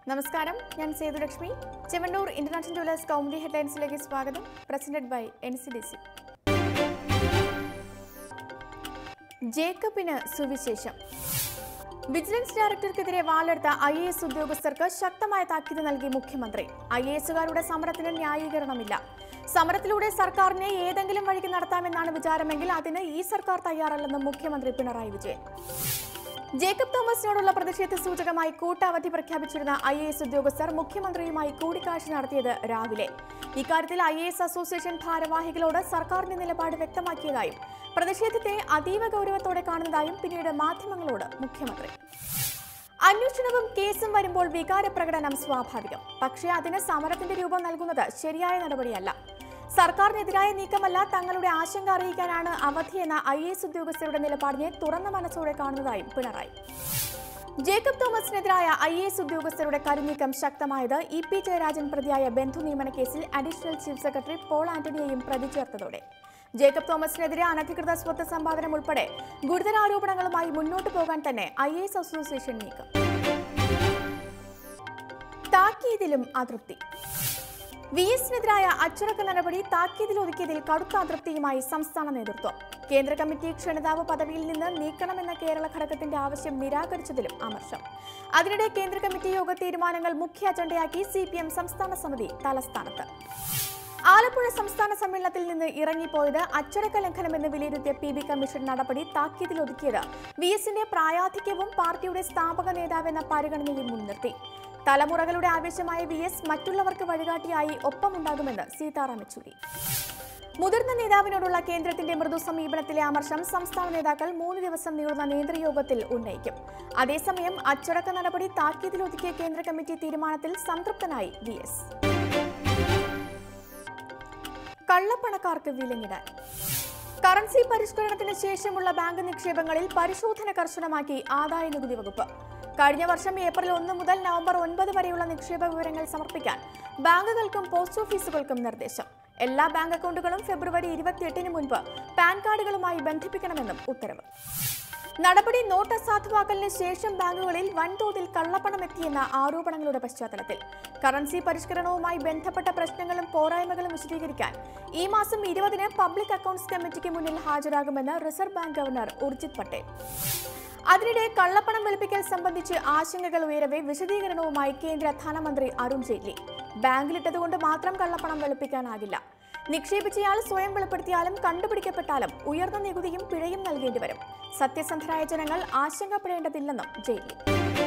നമസ്കാരം ഞാൻ Sethulakshmi Chemmanur international jewellers Kaumudi ഹെഡ്ലൈൻസിലേക്ക് സ്വാഗതം presented by N C D C ജേക്കബിന് സുവിശേഷം വിജിലൻസ് ഡയറക്ടർക്കെതിരെ വാളെടുത്ത ഐ എ എസ് ഉദ്യോഗസ്ഥർക്ക് ശക്തമായ താക്കീത് നൽകി മുഖ്യമന്ത്രി ഐ എ എസുകാരുടെ സമരത്തിന് ന്യായീകരണമില്ല സമരത്തിലൂടെ സർക്കാരിനെ ഏതെങ്കിലും വഴിക്ക് നടത്താമെന്നാണ് വിചാരമെങ്കിൽ അതിന് ഈ സർക്കാർ തയ്യാറല്ലെന്നും മുഖ്യമന്ത്രി പിണറായി വിജയൻ ജേക്കബ് തോമസിനോടുള്ള പ്രതിഷേധ സൂചകമായി കൂട്ടവധി പ്രഖ്യാപിച്ചിരുന്ന ഐ എ എസ് ഉദ്യോഗസ്ഥർ മുഖ്യമന്ത്രിയുമായി കൂടിക്കാഴ്ച നടത്തിയത് രാവിലെ ഇക്കാര്യത്തിൽ ഐ എ എസ് അസോസിയേഷൻ ഭാരവാഹികളോട് സർക്കാരിന്റെ നിലപാട് വ്യക്തമാക്കിയതായും പ്രതിഷേധത്തെ അതീവ ഗൗരവത്തോടെ കാണുന്നതായും പിന്നീട് മാധ്യമങ്ങളോട് മുഖ്യമന്ത്രി അന്വേഷണവും കേസും വരുമ്പോൾ വികാര പ്രകടനം സ്വാഭാവികം പക്ഷേ അതിന് സമരത്തിന്റെ രൂപം നൽകുന്നത് ശരിയായ നടപടിയല്ല സർക്കാരിനെതിരായ നീക്കമല്ല തങ്ങളുടെ ആശങ്ക അറിയിക്കാനാണ് അവധിയെന്ന ഐ എസ് ഉദ്യോഗസ്ഥരുടെ നിലപാടിനെ തുറന്ന മനസ്സോടെ കാണുന്നതായും പിണറായി ജേക്കബ് തോമസിനെതിരായ ഐ എസ് ഉദ്യോഗസ്ഥരുടെ കരുനീക്കം ശക്തമായത് ഇ പി ജയരാജൻ പ്രതിയായ ബന്ധു നിയമന കേസിൽ അഡീഷണൽ ചീഫ് സെക്രട്ടറി പോൾ ആന്റണിയെയും പ്രതി ചേർത്തതോടെ ജേക്കബ് തോമസിനെതിരെ അനധികൃത സ്വത്ത് സമ്പാദനം ഉൾപ്പെടെ ഗുരുതര ആരോപണങ്ങളുമായി മുന്നോട്ടു പോകാൻ തന്നെ ഐ എസ് അസോസിയേഷൻ നീക്കം താക്കീതിലും അതൃപ്തി വി എസിനെതിരായ അച്ചടക്ക നടപടി താക്കീതിൽ ഒതുക്കിയതിൽ കടുത്ത അതൃപ്തിയുമായി സംസ്ഥാന നേതൃത്വം കേന്ദ്ര കമ്മിറ്റി ക്ഷണിതാവ് പദവിയിൽ നിന്ന് നീക്കണമെന്ന കേരള ഘടകത്തിന്റെ ആവശ്യം നിരാകരിച്ചതിലും അമർഷം അതിനിടെ കേന്ദ്ര കമ്മിറ്റി യോഗ തീരുമാനങ്ങൾ മുഖ്യ അജണ്ടയാക്കി സി പി എം സംസ്ഥാന സമിതി തലസ്ഥാനത്ത് ആലപ്പുഴ സംസ്ഥാന സമ്മേളനത്തിൽ നിന്ന് ഇറങ്ങിപ്പോയത് അച്ചടക്ക ലംഘനമെന്ന് വിലയിരുത്തിയ പി ബി കമ്മീഷൻ നടപടി താക്കീതിൽ ഒതുക്കിയത് വി എസിന്റെ പ്രായാധിക്യവും പാർട്ടിയുടെ സ്ഥാപക നേതാവെന്ന പരിഗണനയും മുൻനിർത്തി തലമുറകളുടെ ആവേശമായ വി എസ് മറ്റുള്ളവർക്ക് വഴികാട്ടിയായി ഒപ്പമുണ്ടാകുമെന്ന് സീതാറാം യെച്ചൂരി മുതിർന്ന നേതാവിനോടുള്ള കേന്ദ്രത്തിന്റെ മൃദു സമീപനത്തിലെ അമർഷം സംസ്ഥാന നേതാക്കൾ മൂന്ന് ദിവസം നീളുന്ന നേതൃയോഗത്തിൽ ഉന്നയിക്കും അതേസമയം അച്ചടക്ക നടപടി താക്കീതിലൊതുക്കിയ കേന്ദ്ര കമ്മിറ്റി തീരുമാനത്തിൽ സംതൃപ്തനായി വി എസ് കള്ളപ്പണക്കാർക്ക് വിലങ്ങിടാൻ കറൻസി പരിഷ്കരണത്തിന് ശേഷമുള്ള ബാങ്ക് നിക്ഷേപങ്ങളിൽ പരിശോധന കർശനമാക്കി ആദായ നികുതി വകുപ്പ് കഴിഞ്ഞ വർഷം ഏപ്രിൽ ഒന്ന് മുതൽ നവംബർ ഒൻപത് വരെയുള്ള നിക്ഷേപ വിവരങ്ങൾ സമർപ്പിക്കാൻ ബാങ്കുകൾക്കും പോസ്റ്റ് ഓഫീസുകൾക്കും നിർദ്ദേശം എല്ലാ ബാങ്ക് അക്കൗണ്ടുകളും ഫെബ്രുവരി ഇരുപത്തിയെട്ടിന് മുൻപ് പാൻ കാർഡുകളുമായി ബന്ധിപ്പിക്കണമെന്നും ഉത്തരവ് നടപടി നോട്ട് അസാധുവാക്കലിന് ശേഷം ബാങ്കുകളിൽ വൻതോതിൽ കള്ളപ്പണം എത്തിയെന്ന ആരോപണങ്ങളുടെ പശ്ചാത്തലത്തിൽ കറൻസി പരിഷ്കരണവുമായി ബന്ധപ്പെട്ട പ്രശ്നങ്ങളും പോരായ്മകളും വിശദീകരിക്കാൻ ഈ മാസം ഇരുപതിന് പബ്ലിക് അക്കൗണ്ട്സ് കമ്മിറ്റിക്ക് മുന്നിൽ ഹാജരാകുമെന്ന് reserve bank governor Urjit Patel അതിനിടെ കള്ളപ്പണം വെളുപ്പിക്കൽ സംബന്ധിച്ച് ആശങ്കകൾ ഉയരവെ വിശദീകരണവുമായി കേന്ദ്ര ധനമന്ത്രി അരുൺ ജെയ്റ്റ്ലി ബാങ്കിലിട്ടതുകൊണ്ട് മാത്രം കള്ളപ്പണം വെളുപ്പിക്കാനാകില്ല നിക്ഷേപിച്ചയാൾ സ്വയം വെളിപ്പെടുത്തിയാലും കണ്ടുപിടിക്കപ്പെട്ടാലും ഉയർന്ന നികുതിയും പിഴയും നൽകേണ്ടി വരും സത്യസന്ധരായ ജനങ്ങൾ ആശങ്കപ്പെടേണ്ടതില്ലെന്നും ജെയ്റ്റ്ലി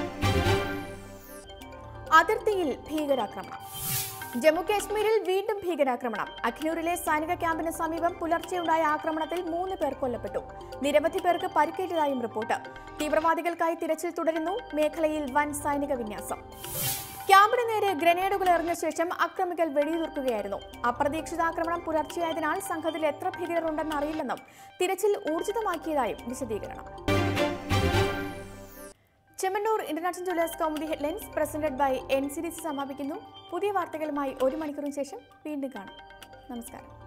അതിർത്തിയിൽ ഭീകരാക്രമണം ജമ്മു കാശ്മീരിൽ വീണ്ടും ഭീകരാക്രമണം അഖ്നൂരിലെ സൈനിക ക്യാമ്പിന് സമീപം പുലർച്ചെയുണ്ടായ ആക്രമണത്തിൽ മൂന്ന് പേർ കൊല്ലപ്പെട്ടു നിരവധി പേർക്ക് പരിക്കേറ്റതായും റിപ്പോർട്ട് തീവ്രവാദികൾക്കായി തിരച്ചിൽ തുടരുന്നു മേഖലയിൽ വൻ സൈനിക വിന്യാസം ക്യാമ്പിന് നേരെ ഗ്രനേഡുകൾ എറിഞ്ഞ ശേഷം അക്രമികൾ വെടിയുതിർക്കുകയായിരുന്നു അപ്രതീക്ഷിത ആക്രമണം പുലർച്ചെയായതിനാൽ സംഘത്തിൽ എത്ര ഭീകരർ ഉണ്ടെന്ന് അറിയില്ലെന്നും തിരച്ചിൽ ഊർജിതമാക്കിയതായും വിശദീകരണം Chemmanur international jewellers Kaumudi headlines presented by N C D C സമാപിക്കുന്നു പുതിയ വാർത്തകളുമായി ഒരു മണിക്കൂറിന് ശേഷം വീണ്ടും കാണാം നമസ്കാരം